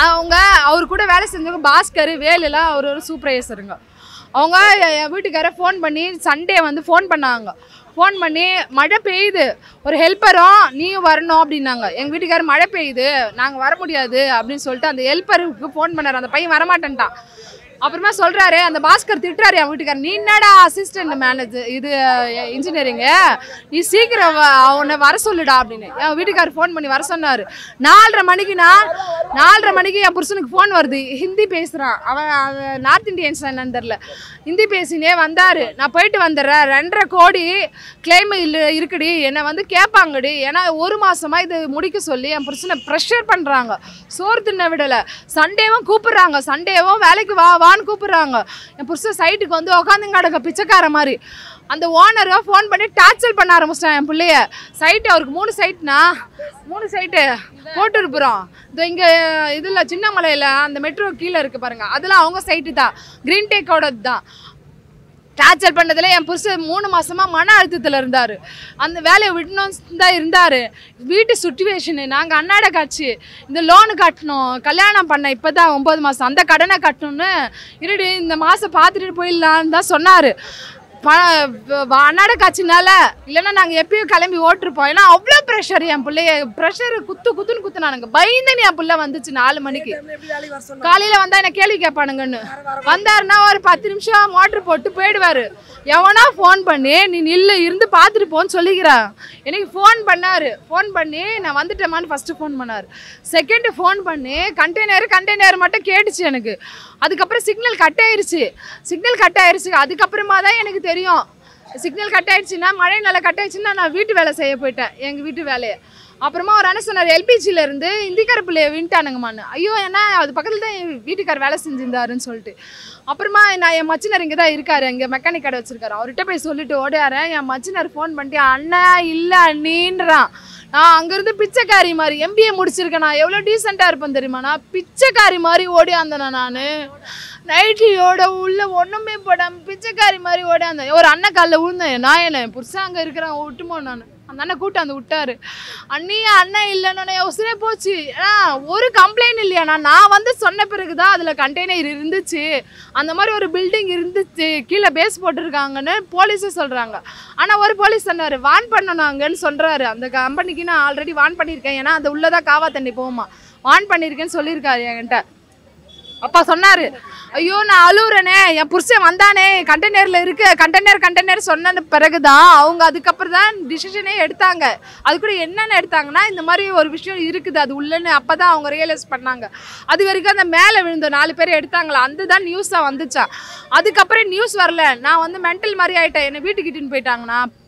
அவங்க அவர் கூட வேலை செஞ்சவங்க பாஸ்கர் வேலுலாம் அவர் ஒரு சூப்பர்வைசருங்க அவங்க எ- என் வீட்டுக்கார ஃபோன் பண்ணி சண்டே வந்து ஃபோன் பண்ணாங்க ஃபோன் பண்ணி மழை பெய்யுது ஒரு ஹெல்ப்பரும் நீயும் வரணும் அப்படின்னாங்க எங்கள் வீட்டுக்காரர் மழை பெய்யுது நாங்கள் வர முடியாது அப்படின்னு சொல்லிட்டு அந்த ஹெல்ப்பருக்கு ஃபோன் பண்ணார் அந்த பையன் வரமாட்டேன்ட்டான் அப்புறமா சொல்றாரு அந்த பாஸ்கர் திட்டுறாரு என் வீட்டுக்காரர் நீ என்னடா அசிஸ்டன்ட் மேனேஜர் இது இன்ஜினியரிங்கு நீ சீக்கிரம் வ- அவனை வர சொல்லுடா அப்படின்னு என் வீட்டுக்காரர் ஃபோன் பண்ணி வர சொன்னார் நாலரை மணிக்கு நான் நாலரை மணிக்கு என் புருஷனுக்கு ஃபோன் வருது ஹிந்தி பேசுகிறான் அவன் அவன் நார்த் இந்தியன்ஸ் என்னன்னு தெரில ஹிந்தி பேசினே வந்தார் நான் போயிட்டு வந்துடுறேன் ரெண்டரை கோடி கிளைம் இல்லை இருக்குடி என்னை வந்து கேட்பாங்கடி ஏன்னா ஒரு மாசமா இது முடிக்க சொல்லி என் புருஷனை ப்ரெஷர் பண்ணுறாங்க சோறு தின்ன விடலை சண்டேவும் கூப்பிடுறாங்க சண்டேவும் வேலைக்கு வா வான்னு கூப்பிடுறாங்க என் புருஷன் சைட்டுக்கு வந்து உட்காந்துங்க கிடக்க பிச்சைக்கார மாதிரி அந்த ஓனரை ஃபோன் பண்ணி டார்ச்சர் பண்ண ஆரம்பிச்சிட்டான் என் பிள்ளைய சைட்டு அவருக்கு மூணு சைட்னா மூணு சைட்டு கோட்டூர்புரம் இதோ இங்கே இதில் சின்னமலையில் அந்த மெட்ரோ கீழே இருக்குது பாருங்க அதெல்லாம் அவங்க சைட்டு தான் கிரீன் டேக்கோடது தான் டார்ச்சர் பண்ணதுல என் புருஷன் மூணு மாசமா மன அழுத்தத்தில் இருந்தார் அந்த வேலையை விடணும்னு தான் இருந்தார் வீட்டு சுச்சுவேஷனு நாங்கள் அன்னாட காட்சி இந்த லோனு கட்டணும் கல்யாணம் பண்ண இப்போ தான் ஒம்பது மாதம் அந்த கடனை கட்டணும்னு இருடி இந்த மாதம் பார்த்துட்டு போயிடலான்னு தான் சொன்னார் ப வ- அன்னாட காட்சினால இல்லைன்னா நாங்கள் எப்பயும் கிளம்பி ஓட்டிருப்போம் ஏன்னா அவ்வளோ ப்ரெஷர் என் பிள்ளைய ப்ரெஷர் குத்து குத்துன்னு குத்துனானுங்க பயந்துன்னு என் பிள்ளை வந்துச்சு நாலு மணிக்கு எப்படி வேலைக்கு வர சொன்னாங்க காலையில வந்தா என்ன கேள்வி கேட்பானுங்கன்னு வந்தாருன்னா ஒரு பத்து நிமிஷம் மோட்டர் போட்டு போயிடுவாரு எவனா ஃபோன் பண்ணி நீ நில்லு இருந்து பார்த்துட்டு போன்னு சொல்லிக்கிறான் எனக்கு ஃபோன் பண்ணாரு ஃபோன் பண்ணி நான் வந்துட்டேமான்னு ஃபர்ஸ்ட் ஃபோன் பண்ணாரு செகண்ட் ஃபோன் பண்ணி கண்டெய்னர் கண்டெய்னர் மட்டும் கேட்டுச்சு எனக்கு அதுக்கப்புறம் சிக்னல் கட் ஆயிருச்சு சிக்னல் கட் ஆயிருச்சு அதுக்கப்புறமா தான் எனக்கு தெரியும் சிக்னல் கட் ஆயிடுச்சுன்னா மழை நல்லா கட் ஆயிடுச்சுன்னா நான் வீட்டு வேலை செய்ய போயிட்டேன் எங்கள் வீட்டு வேலையை அப்புறமா ஒரு அண்ணன் சொன்னார் எல்பிஜியில் இருந்து இந்திக்கார பிள்ளைய வின்ட்டானுங்கம்மான்னு ஐயோ ஏன்னா அது பக்கத்தில் தான் என் வீட்டுக்கார் வேலை செஞ்சிருந்தாருன்னு சொல்லிட்டு அப்புறமா நான் என் மச்சினர் இங்கே தான் இருக்காரு இங்கே மெக்கானிக் கடை வச்சிருக்காரு அவர்கிட்ட போய் சொல்லிட்டு ஓடியாரேன் என் மச்சினர் ஃபோன் பண்ணிட்டு அண்ணா இல்லை அண்ணின்றான் நான் அங்கேருந்து பிச்சைக்காரி மாதிரி எம்பிஏ முடிச்சிருக்கேன் நான் எவ்வளோ டீசெண்டாக இருப்பேன் தெரியுமா நான் பிச்சைக்காரி மாதிரி ஓடியாந்தேனா நான் நைட்டியோட உள்ள ஒன்றுமே போடாமல் பிச்சைக்காரி மாதிரி ஓடியாந்தேன் ஒரு அண்ணன் காலில் விழுந்தேன் நான் என்ன என் புருஷன் அங்கே இருக்கிறான் விட்டுமோ நான் அந்த அண்ணன் கூட்டாந்து விட்டாரு அண்ணி அண்ணன் இல்லைன்னு உசுரே போச்சு ஏன்னா ஒரு கம்ப்ளைண்ட் இல்லையாண்ணா நான் வந்து சொன்ன பிறகு தான் அதில் கண்டெய்னர் இருந்துச்சு அந்த மாதிரி ஒரு பில்டிங் இருந்துச்சு கீழே பேஸ் போட்டிருக்காங்கன்னு போலீஸே சொல்கிறாங்க ஆனால் ஒரு போலீஸ் சொன்னார் வான் பண்ணனாங்கன்னு சொல்கிறாரு அந்த கம்பெனிக்கு நான் ஆல்ரெடி வான் பண்ணியிருக்கேன் ஏன்னா அது உள்ளதான் காவா தண்ணி போகுமா வான் பண்ணியிருக்கேன்னு சொல்லியிருக்காரு என்கிட்ட அப்பா சொன்னாரு ஐயோ நான் அழுவுறேனே என் புருஷன் வந்தானே கண்டெய்னர்ல இருக்கு கண்டெய்னர் கண்டெய்னர் சொன்ன பிறகுதான் அவங்க அதுக்கப்புறம் தான் டிசிஷனே எடுத்தாங்க அது கூட என்னென்ன எடுத்தாங்கன்னா இந்த மாதிரி ஒரு விஷயம் இருக்குது அது உள்ளன்னு அப்பதான் அவங்க ரியலைஸ் பண்ணாங்க அது வரைக்கும் அந்த மேலே விழுந்த நாலு பேர் எடுத்தாங்களா அந்த தான் நியூஸாக வந்துச்சா அதுக்கப்புறம் நியூஸ் வரல நான் வந்து மென்டல் மாதிரி ஆயிட்டேன் என்னை வீட்டுக்கிட்டுன்னு போயிட்டாங்கண்ணா